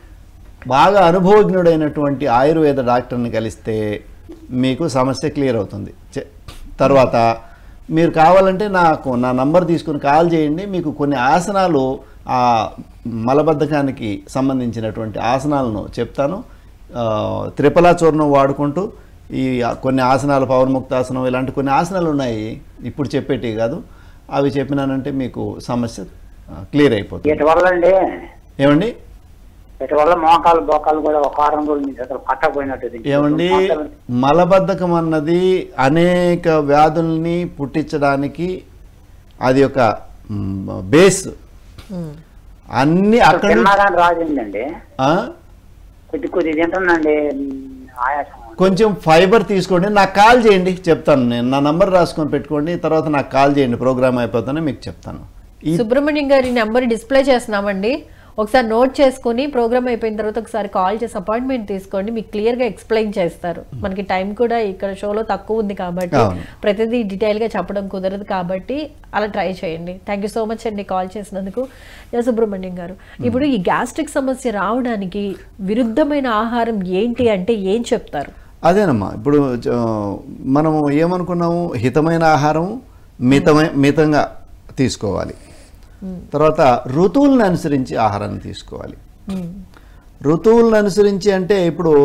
బాగా అనుభవజ్ఞుడైనటువంటి ఆయుర్వేద డాక్టర్ని కలిస్తే మీకు సమస్య క్లియర్ అవుతుంది చె- తర్వాత మీరు కావాలంటే నాకు నా నంబర్ తీసుకుని కాల్ చేయండి మీకు కొన్ని ఆసనాలు ఆ మలబద్ధకానికి సంబంధించినటువంటి ఆసనాలను చెప్తాను ఆ, త్రిఫలా చూర్ణం వాడుకుంటూ ఈ కొన్ని ఆసనాలు పవన్ముక్తాసనం ఇలాంటి కొన్ని ఆసనాలు ఉన్నాయి ఇప్పుడు చెప్పేటివి కాదు అవి చెప్పినానంటే మీకు సమస్య క్లియర్ అయిపోతుంది వీటి వల్ల అండి ఏమండి వీటి వల్ల మోకాలు బోకాలు కూడా ఒక వారం రోజుల నుంచి అసలు పట్టకపోయినట్టు ఉంది. ఏమండి రెండు సంవత్సరాలు- మలబద్ధకం అన్నది అనేక వ్యాధుల్ని పుట్టించడానికి అది ఒక మ్, బేస్ ఉమ్, అన్ని అక్కడ తిన్నా కానీ రాదండి ఆ? కొద్ది కొద్ది తింటుందండి ఉమ్, ఆయాసం కొంచెం ఫైబర్ తీసుకోండి నాకు కాల్ చేయండి చెప్తాను నేను నా నంబర్ రాసుకొని పెట్టుకోండి తర్వాత నాకు కాల్ చేయండి ప్రోగ్రామ్ అయిపోతానే మీకు చెప్తాను ఈ సుబ్రహ్మణ్యం గారి నెంబర్ డిస్ప్లే చేస్తున్నామండి ఒకసారి నోట్ చేసుకుని ప్రోగ్రామ్ అయిపోయిన తర్వాత ఒకసారి కాల్ చేసి అపాయింట్మెంట్ తీసుకోండి మీకు క్లియర్ గా ఎక్స్ప్లెయిన్ చేస్తారు మనకి టైం కూడా ఇక్కడ షోలో తక్కువ ఉంది కాబట్టి అవును. ప్రతిదీ డీటెయిల్ గా చెప్పడం కుదరదు కాబట్టి అలా ట్రై చేయండి థ్యాంక్ యూ సో మచ్ అండి కాల్ చేసినందుకు యా సుబ్రహ్మణ్యం గారు ఇప్పుడు ఈ గ్యాస్ట్రిక్ సమస్య రావడానికి విరుద్ధమైన ఆహారం ఏంటి అంటే ఏం చెప్తారు అదేనమ్మా ఇప్పుడు జ- మనము ఏమనుకున్నాము హితమైన ఆహారం మితమై మితంగా తీసుకోవాలి తర్వాత ఋతువులను అనుసరించి ఆహారాన్ని తీసుకోవాలి ఉమ్, ఋతువులను అనుసరించి అంటే ఇప్పుడు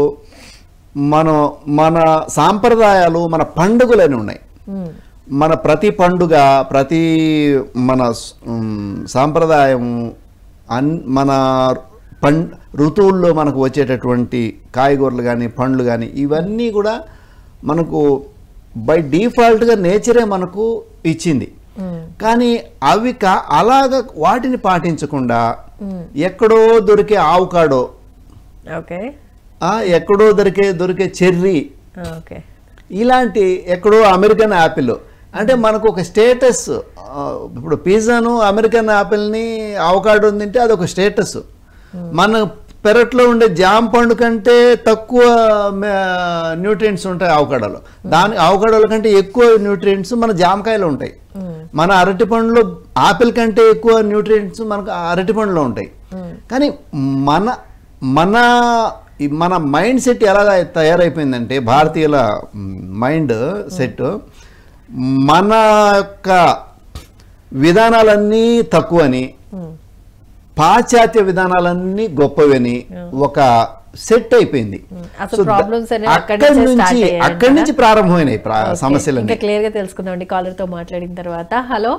మనం మన సాంప్రదాయాలు మన పండుగలు అని ఉన్నాయి ఉమ్, మన ప్రతి పండుగ ప్రతి మన స్- ఉమ్, సాంప్రదాయం అన్ మన పం ఋతువుల్లో మనకు వచ్చేటటువంటి కాయగూరలు కానీ పండ్లు కానీ ఇవన్నీ కూడా మనకు బై డిఫాల్ట్గా నేచరే మనకు ఇచ్చింది ఉమ్, కానీ అవి కా అలాగ వాటిని పాటించకుండా ఎక్కడో దొరికే ఆవుకాడో ఓకే ఆ, ఎక్కడో దొరికే దొరికే చెర్రీ ఓకే ఇలాంటి ఎక్కడో అమెరికన్ యాపిల్ అంటే మనకు ఒక స్టేటస్ ఆ, ఇప్పుడు పిజ్జాను అమెరికన్ యాపిల్ని అవకాడో తింటే అదొక స్టేటస్ మన పెరట్లో ఉండే జామ పండు కంటే తక్కువ న్యూట్రియంట్స్ ఉంటాయి అవకాడోలో దాని అవకాడోల కంటే ఎక్కువ న్యూట్రియంట్స్ మన జామకాయలో ఉంటాయి మన అరటి పండులో ఆపిల్ కంటే ఎక్కువ న్యూట్రియంట్స్ మనకు అరటి పండులో ఉంటాయి కానీ మన మన ఈ మన మైండ్ సెట్ ఎలా తయారైపోయిందంటే భారతీయుల మైండ్ సెట్ మన యొక్క విధానాలన్నీ తక్కువని పాశ్చాత్య విధానాలన్నీ గొప్పవని ఒక సెట్ అయిపోయింది అసలు So, ద- problems అనేవి అక్కడి అక్కడి నుంచే start నుంచి అయ్యాయి అక్కడి నుంచి ప్రారంభమైనాయి ప్రా- ఓకే. సమస్యలన్నీ ఇంకా క్లియర్ గా తెలుసుకుందామండి కాలర్ తో మాట్లాడిన తర్వాత హలో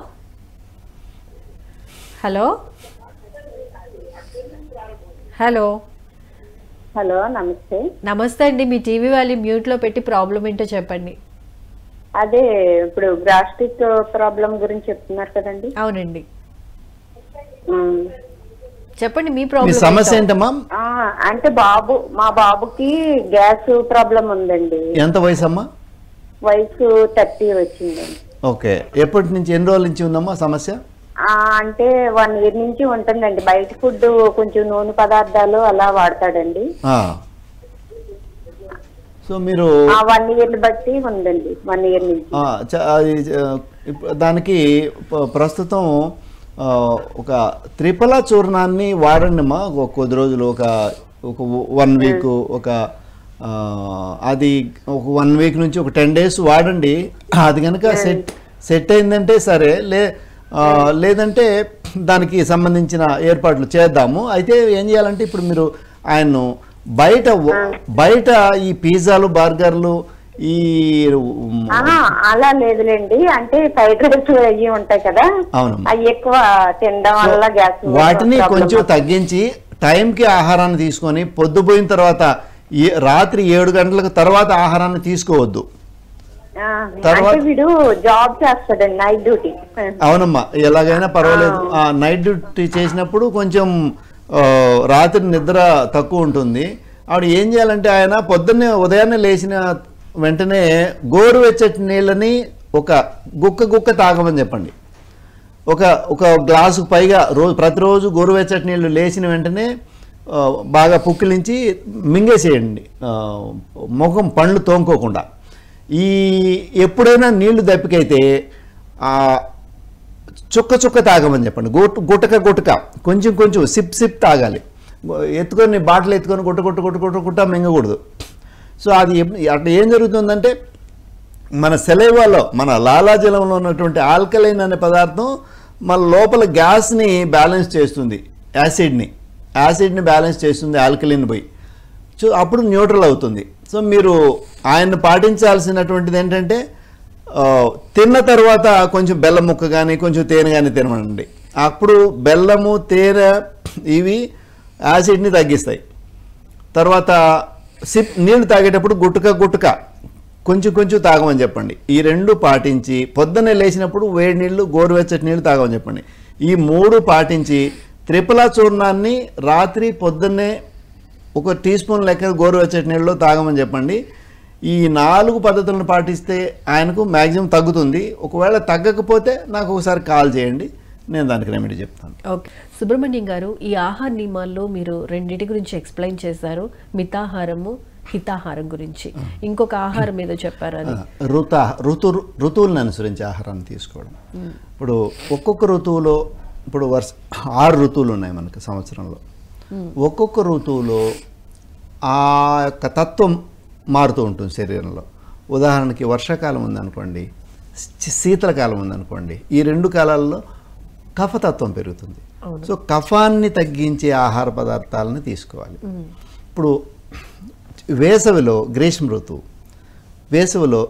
హలో హలో హలో నమస్తే నమస్తే అండి మీ టీవీ వాళ్ళు మ్యూట్ లో పెట్టి ప్రాబ్లం ఏంటో చెప్పండి అదే ఇప్పుడు గ్రాస్టిక్ ప్రాబ్లం గురించి చెప్తున్నారు కదండి అవునండి ఉమ్. చెప్పండి మీ మీ ప్రాబ్లం సమస్య ఏంటమ్మా ఆ, అంటే బాబు మా బాబుకి గ్యాస్ ప్రాబ్లం ఉందండి ఎంత వయసు అమ్మా వయసు థర్టీ వచ్చిందండి ఓకే ఎప్పటి నుంచి ఎన్ని రోజుల నుంచి ఉందమ్మా సమస్య ఆ, అంటే వన్ ఇయర్ నుంచి ఉంటుందండి బయట ఫుడ్ కొంచెం నూనె పదార్థాలు అలా వాడతాడండి ఆ. సో మీరు ఆ వన్ ఇయర్ బట్టి ఉందండి వన్ ఇయర్ నుంచి ఆ, చ- అది, ఆ, ఇప్పు- దానికి ప- ప్రస్తుతం ఆ, ఒక త్రిఫల చూర్ణాన్ని వాడండి అమ్మా ఒక కొద్ది రోజులు ఒక ఒక వన్ వీక్ ఒక ఆ, అది ఒక వన్ వీక్ నుంచి ఒక టెన్ డేస్ వాడండి అది కనుక సెట్ సెట్ అయిందంటే సరే లే ఆ, లేదంటే దానికి సంబంధించిన ఏర్పాట్లు చేద్దాము అయితే ఏం చేయాలంటే ఇప్పుడు మీరు ఆయన్ను బయట బయట ఈ పిజ్జాలు బర్గర్లు ఈ ఆహా, అలా లేదులేండి అంటే ఫ్రైడ్ రైస్ అయ్యి ఉంటాయి కదా అవునమ్మా. అవి ఎక్కువ తినడం వల్ల గ్యాస్ వాటిని ప్రాబ్లం కొంచెం తగ్గించి టైంకి ఆహారాన్ని తీసుకొని పొద్దుపోయిన తర్వాత ఏ- రాత్రి ఏడు గంటలకు తర్వాత ఆహారాన్ని తీసుకోవద్దు ఆ, తర్వాత- అంటే వీడు జాబ్ చేస్తాడండి నైట్ డ్యూటీ అవునమ్మా ఎలాగైనా పర్వాలేదు ఆ నైట్ డ్యూటీ చేసినప్పుడు కొంచెం ఆ, రాత్రి నిద్ర తక్కువ ఉంటుంది ఆవిడ ఏం చేయాలంటే ఆయన పొద్దున్నే ఉదయాన్నే లేచిన వెంటనే గోరువెచ్చటి నీళ్ళని ఒక గుక్క గుక్క తాగమని చెప్పండి ఒక ఒక గ్లాసు పైగా రోజు ప్రతిరోజు గోరువెచ్చటి నీళ్ళు లేచిన వెంటనే ఆ, బాగా పుక్కిలించి మింగేసేయండి ఆ, ముఖం పండ్లు తోముకోకుండా ఈ ఎప్పుడైనా నీళ్లు దప్పికైతే ఆ, చుక్క చుక్క తాగమని చెప్పండి గుట్ గుటక గుటక కొంచెం కొంచెం సిప్ సిప్ తాగాలి ఎత్తుకొని బాటిల్ ఎత్తుకొని గుట్ట గుట్ట గుట్ట గుట్ట గుట్ట మింగకూడదు సో అది ఎప్- అట్లా ఏం జరుగుతుందంటే మన సెలైవాలో మన లాలాజలంలో ఉన్నటువంటి ఆల్కలైన్ అనే పదార్థం మన లోపల గ్యాస్ని బ్యాలెన్స్ చేస్తుంది యాసిడ్ని యాసిడ్ని బ్యాలెన్స్ చేస్తుంది ఆల్కలిన్ పోయి సో అప్పుడు న్యూట్రల్ అవుతుంది సో మీరు ఆయన పాటించాల్సినటువంటిది ఏంటంటే ఆ, తిన్న తర్వాత కొంచెం బెల్లం ముక్క కానీ కొంచెం తేనె కానీ తినమండి అప్పుడు బెల్లము తేనె ఇవి యాసిడ్ని తగ్గిస్తాయి తర్వాత సిప్ నీళ్లు తాగేటప్పుడు గుట్టుక గుట్టుక కొంచెం కొంచెం తాగమని చెప్పండి ఈ రెండు పాటించి పొద్దున్నే లేచినప్పుడు వేడి నీళ్లు గోరువెచ్చటి నీళ్లు తాగమని చెప్పండి ఈ మూడు పాటించి త్రిపుల చూర్ణాన్ని రాత్రి పొద్దున్నే ఒక టీ స్పూన్ లెక్క గోరువెచ్చటి నీళ్ళలో తాగమని చెప్పండి ఈ నాలుగు పద్ధతులను పాటిస్తే ఆయనకు మ్యాక్సిమం తగ్గుతుంది ఒకవేళ తగ్గకపోతే నాకు ఒకసారి కాల్ చేయండి నేను దానికి రెమెడీ చెప్తాను ఓకే సుబ్రహ్మణ్యం గారు ఈ ఆహార నియమాల్లో మీరు రెండింటి గురించి ఎక్స్ప్లెయిన్ చేశారు మితాహారము హితాహారం గురించి ఇంకొక ఆహారం ఏదో చెప్పారు అది ఋత ఋతు ఋతువులను అనుసరించి ఆహారాన్ని తీసుకోవడం ఇప్పుడు ఒక్కొక్క ఋతువులో ఇప్పుడు వర్ష ఆరు ఋతువులు ఉన్నాయి మనకి సంవత్సరంలో ఒక్కొక్క ఋతువులో ఆ యొక్క తత్వం మారుతూ ఉంటుంది శరీరంలో ఉదాహరణకి వర్షాకాలం ఉందనుకోండి శీ- శీతలకాలం ఉందనుకోండి ఈ రెండు కాలాల్లో కఫతత్వం పెరుగుతుంది సో కఫాన్ని తగ్గించే ఆహార పదార్థాలను తీసుకోవాలి ఇప్పుడు వేసవిలో గ్రీష్మ ఋతువు వేసవిలో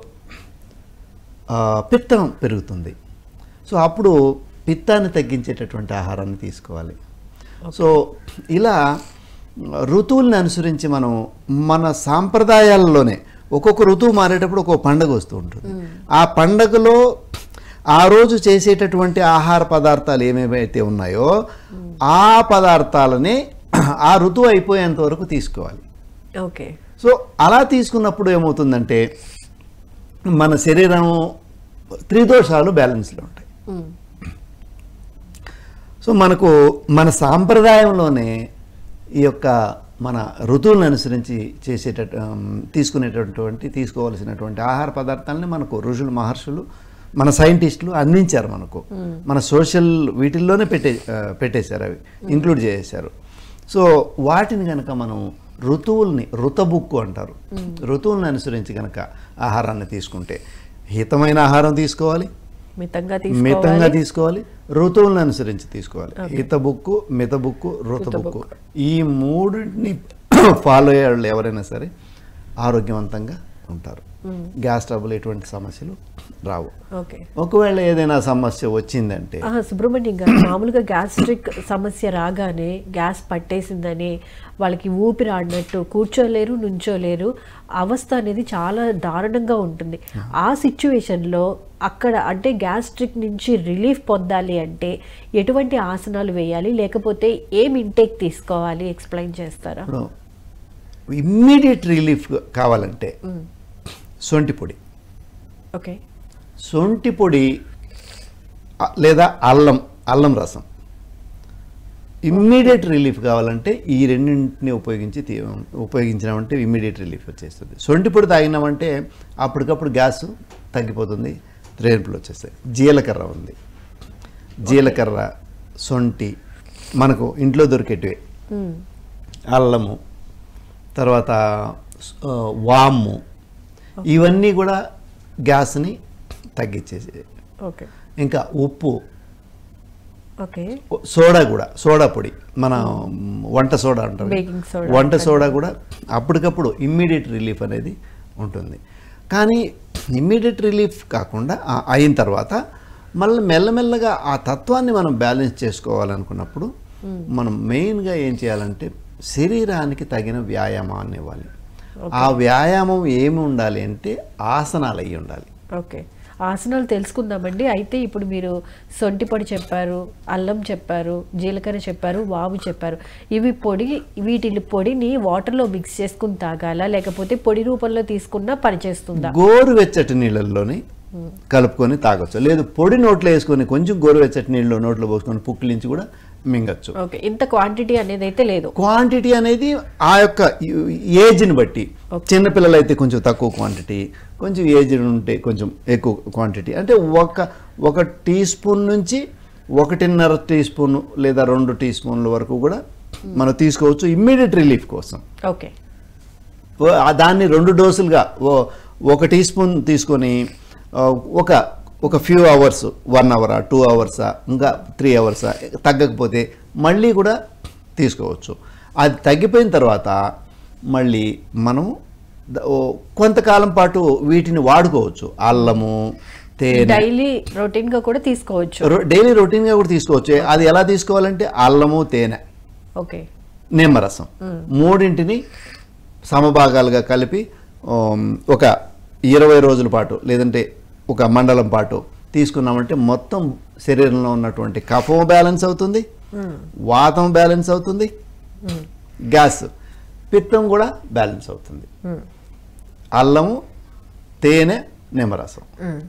ఆ, పిత్తం పెరుగుతుంది సో అప్పుడు పిత్తాన్ని తగ్గించేటటువంటి ఆహారాన్ని తీసుకోవాలి సో ఇలా ఋతువుల్ని అనుసరించి మనం మన సాంప్రదాయాలలోనే ఒక్కొక్క ఋతువు మారేటప్పుడు ఒక్కొక్క పండగ వస్తూ ఉంటుంది ఆ పండగలో ఆ రోజు చేసేటటువంటి ఆహార పదార్థాలు ఏమేమైతే ఉన్నాయో ఆ పదార్థాలని ఆ ఋతువు అయిపోయేంత వరకు తీసుకోవాలి ఓకే సో అలా తీసుకున్నప్పుడు ఏమవుతుందంటే మన శరీరం త్రిదోషాలు బ్యాలెన్స్లో ఉంటాయి సో మనకు మన సాంప్రదాయంలోనే ఈ యొక్క మన ఋతువులను అనుసరించి చేసేటట్టు తీసుకునేటటువంటి తీసుకోవాల్సినటువంటి ఆహార పదార్థాలని మనకు ఋషులు మహర్షులు మన సైంటిస్టులు అందించారు మనకు మన సోషల్ వీటిల్లోనే పెట్టే ఆ, పెట్టేశారు అవి ఇంక్లూడ్ చేసేశారు సో వాటిని కనుక మనం ఋతువుల్ని ఋతబుక్కు అంటారు ఋతువులను అనుసరించి కనుక ఆహారాన్ని తీసుకుంటే హితమైన ఆహారం తీసుకోవాలి మితంగా మితంగా తీసుకోవాలి తీసుకోవాలి ఋతువులను అనుసరించి తీసుకోవాలి ఈత బుక్కు మిత బుక్కు రుత బుక్కు ఈ మూడింటిని ఫాలో అయ్యే వాళ్ళు ఎవరైనా సరే ఆరోగ్యవంతంగా ఉంటారు గ్యాస్ ట్రబుల్ ఎటువంటి సమస్యలు రావు ఓకే ఒకవేళ ఏదైనా సమస్య వచ్చిందంటే ఆహా, సుబ్రహ్మణ్యం గారు మామూలుగా గ్యాస్ట్రిక్ సమస్య రాగానే గ్యాస్ పట్టేసిందని వాళ్ళకి ఊపిరి ఆడినట్టు కూర్చోలేరు నుంచోలేరు అవస్థ అనేది చాలా దారుణంగా ఉంటుంది ఆ సిచ్యువేషన్లో అక్కడ అంటే గ్యాస్ట్రిక్ నుంచి రిలీఫ్ పొందాలి అంటే ఎటువంటి ఆసనాలు వేయాలి లేకపోతే ఏం ఇంటేక్ తీసుకోవాలి ఎక్స్ప్లెయిన్ చేస్తారా ఇప్పుడు ఇమ్మీడియట్ రిలీఫ్ కావాలంటే సొంటి పొడి ఓకే సొంటి పొడి ఆ, లేదా అల్లం అల్లం రసం ఇమ్మీడియట్ రిలీఫ్ కావాలంటే ఈ రెండింటిని ఉపయోగించి తీ- ఉపయోగించినామంటే ఇమ్మీడియట్ రిలీఫ్ వచ్చేస్తుంది సొంటి పొడి తాగినామంటే అప్పటికప్పుడు గ్యాస్ తగ్గిపోతుంది రేపులు వచ్చేస్తాయి జీలకర్ర ఉంది జీలకర్ర సొంటి మనకు ఇంట్లో దొరికేటివి అల్లము తర్వాత ఆ, వాము ఇవన్నీ కూడా గ్యాస్ని తగ్గించేసి ఓకే ఇంకా ఉప్పు ఓకే సోడా కూడా సోడా పొడి మన వంట సోడా అంటారు Baking soda వంట సోడా కూడా అప్పటికప్పుడు ఇమ్మీడియట్ రిలీఫ్ అనేది ఉంటుంది కానీ ఇమ్మీడియట్ రిలీఫ్ కాకుండా ఆ- అయిన తర్వాత మళ్ళీ మెల్లమెల్లగా ఆ తత్వాన్ని మనం బ్యాలెన్స్ చేసుకోవాలనుకున్నప్పుడు మనం మెయిన్గా ఏం చేయాలంటే శరీరానికి తగిన వ్యాయామాన్ని ఇవ్వాలి ఆ వ్యాయామం ఏమి ఉండాలి అంటే ఆసనాలు అయ్యి ఉండాలి ఓకే ఆసనాలు తెలుసుకుందామండి అయితే ఇప్పుడు మీరు సొంటిపొడి చెప్పారు అల్లం చెప్పారు జీలకర్ర చెప్పారు వాము చెప్పారు ఇవి పొడి వీటి పొడిని వాటర్లో మిక్స్ చేసుకుని తాగాలా లేకపోతే పొడి రూపంలో తీసుకున్నా పనిచేస్తుందా గోరువెచ్చటి నీళ్ళల్లోని కలుపుకొని తాగొచ్చు లేదు పొడి నోట్లో వేసుకొని కొంచెం గోరువెచ్చటి నీళ్ళు నోట్లో పోసుకొని పుక్కిలించి కూడా మింగచ్చు ఓకే ఇంత క్వాంటిటీ అనేది అయితే లేదు క్వాంటిటీ అనేది ఆ యొక్క ఏజ్ని బట్టి చిన్నపిల్లలు అయితే కొంచెం తక్కువ క్వాంటిటీ కొంచెం ఏజ్ ఉంటే కొంచెం ఎక్కువ క్వాంటిటీ అంటే ఒక ఒక టీ స్పూన్ నుంచి ఒకటిన్నర టీ స్పూన్ లేదా రెండు టీ స్పూన్ల వరకు కూడా మనం తీసుకోవచ్చు ఇమ్మీడియట్ రిలీఫ్ కోసం ఓకే ఓ- ఆ దాన్ని రెండు డోసులుగా ఓ ఒక టీ స్పూన్ తీసుకొని ఆ, ఒక ఒక ఫ్యూ అవర్స్ వన్ అవరా టూ అవర్సా ఇంకా త్రీ అవర్సా తగ్గకపోతే మళ్ళీ కూడా తీసుకోవచ్చు అది తగ్గిపోయిన తర్వాత మళ్ళీ మనం ద- ఓ కొంతకాలం పాటు వీటిని వాడుకోవచ్చు అల్లము తేనె డైలీ రొటీన్ గా కూడా తీసుకోవచ్చు రొ- డైలీ రొటీన్గా కూడా తీసుకోవచ్చు అది ఎలా తీసుకోవాలంటే అల్లము తేనె ఓకే నిమ్మరసం మూడింటిని సమభాగాలుగా కలిపి ఆమ్, ఒక ఇరవై రోజుల పాటు లేదంటే ఒక మండలం పాటు తీసుకున్నామంటే మొత్తం శరీరంలో ఉన్నటువంటి కఫం బ్యాలెన్స్ అవుతుంది వాతం బ్యాలెన్స్ అవుతుంది గ్యాస్ పిత్తం కూడా బ్యాలెన్స్ అవుతుంది అల్లము తేనె నిమ్మరసం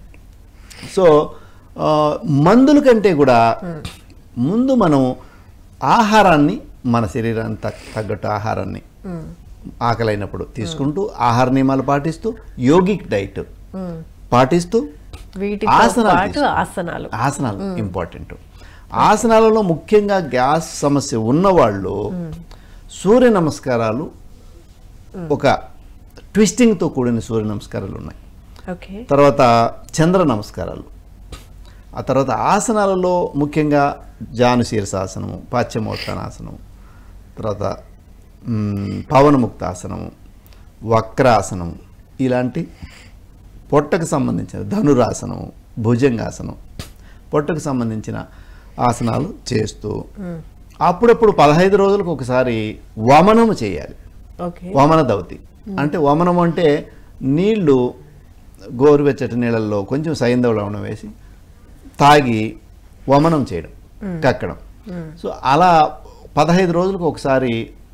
సో ఆ, మందుల కంటే కూడా ముందు మనం ఆహారాన్ని మన శరీరాన్ని తగ్గ- తగ్గట్టు ఆహారాన్ని ఆకలైనప్పుడు తీసుకుంటూ ఆహార నియమాలు పాటిస్తూ యోగిక్ డైట్ పాటిస్తూ వీటితో ఆసనాలు పాటు తీసుకో- ఆసనాలు ఆసనాలు ఇంపార్టెంట్ ఆసనాలలో ముఖ్యంగా గ్యాస్ సమస్య ఉన్నవాళ్ళు సూర్య నమస్కారాలు ఒక ట్విస్టింగ్తో కూడిన సూర్య నమస్కారాలు ఉన్నాయి ఓకే తర్వాత చంద్ర నమస్కారాలు ఆ తర్వాత ఆసనాలలో ముఖ్యంగా జాను శీర్షాసనము పాశ్చమోత్తానాసనము తర్వాత మ్, పవనముక్తాసనము వక్రాసనము ఇలాంటి పొట్టకు సంబంధించిన ధనురాసనము భుజంగాసనం పొట్టకు సంబంధించిన ఆసనాలు చేస్తూ అప్పుడప్పుడు పదహైదు రోజులకు ఒకసారి వమనము చేయాలి ఓకే వమన దవతి అంటే వమనం అంటే నీళ్లు గోరువెచ్చటి నీళ్ళల్లో కొంచెం సైంధవ లవణం వేసి తాగి వమనం చేయడం కక్కడం సో అలా పదహైదు రోజులకు ఒకసారి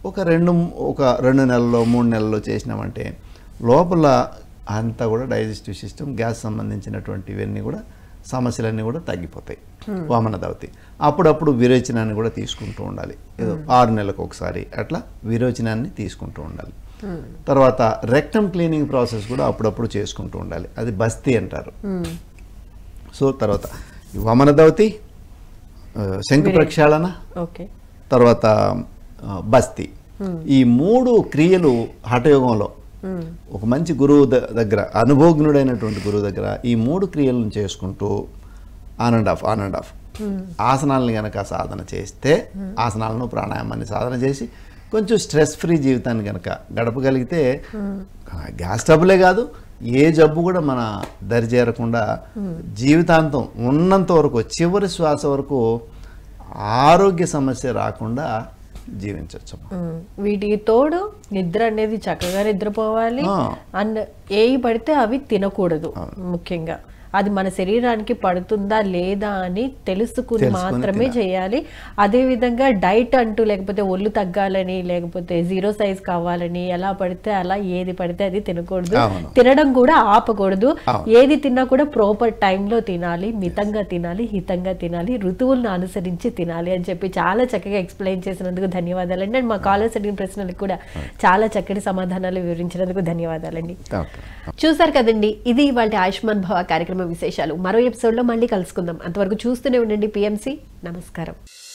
ఒక రెండు ఒక రెండు నెలల్లో మూడు నెలల్లో చేసినామంటే లోపల అంతా కూడా డైజెస్టివ్ సిస్టమ్ గ్యాస్ సంబంధించినటువంటి ఇవన్నీ కూడా సమస్యలన్నీ కూడా తగ్గిపోతాయి వామన దవతి అప్పుడప్పుడు విరోచనాన్ని కూడా తీసుకుంటూ ఉండాలి ఏదో ఆరు నెలలకు ఒకసారి అట్లా విరోచనాన్ని తీసుకుంటూ ఉండాలి తర్వాత రెక్టమ్ క్లీనింగ్ ప్రాసెస్ కూడా అప్పుడప్పుడు చేసుకుంటూ ఉండాలి అది బస్తీ అంటారు సో తర్వాత ఈ వమన దవతి ఆ, శంకు ప్రక్షాళన ఓకే తర్వాత ఆ, బస్తీ ఈ మూడు క్రియలు హఠయోగంలో ఒక మంచి గురువు ద- దగ్గర అనుభవజ్ఞుడైనటువంటి గురువు దగ్గర ఈ మూడు క్రియలను చేసుకుంటూ on and off on and off ఆసనాలను గనక సాధన చేస్తే ఆసనాలను ప్రాణాయామాన్ని సాధన చేసి కొంచెం స్ట్రెస్ ఫ్రీ జీవితాన్ని గనక గడపగలిగితే గ్యాస్ ట్రబులే కాదు ఏ జబ్బు కూడా మన దరి చేరకుండా జీవితాంతం ఉన్నంత వరకు చివరి శ్వాస వరకు ఆరోగ్య సమస్య రాకుండా జీవించవచ్చు ఉమ్, వీటికి తోడు నిద్ర అనేది చక్కగా నిద్రపోవాలి ఆ. అండ్ ఏవి పడితే అవి తినకూడదు ముఖ్యంగా అది మన శరీరానికి పడుతుందా లేదా అని తెలుసుకుని తెలుసుకుని మాత్రమే చేయాలి అదే విధంగా డైట్ అంటూ లేకపోతే ఒళ్ళు తగ్గాలని లేకపోతే జీరో సైజ్ కావాలని ఎలా పడితే అలా ఏది పడితే అది తినకూడదు అవును. తినడం కూడా ఆపకూడదు అవును. ఏది తిన్నా కూడా ప్రాపర్ టైంలో తినాలి మితంగా తినాలి హితంగా తినాలి ఋతువులను అనుసరించి తినాలి అని చెప్పి చాలా చక్కగా ఎక్స్ప్లెయిన్ చేసినందుకు ధన్యవాదాలండి అండ్ మా కాలర్స్ అడిగిన ప్రశ్నలకు కూడా చాలా చక్కటి సమాధానాలు వివరించినందుకు ధన్యవాదాలండి ఓకే చూసారు కదండి ఇది ఇవాళ ఆయుష్మాన్ భవ కార్యక్రమ విశేషాలు మరో ఎపిసోడ్లో మళ్ళీ కలుసుకుందాం అంతవరకు చూస్తూనే ఉండండి పిఎంసి నమస్కారం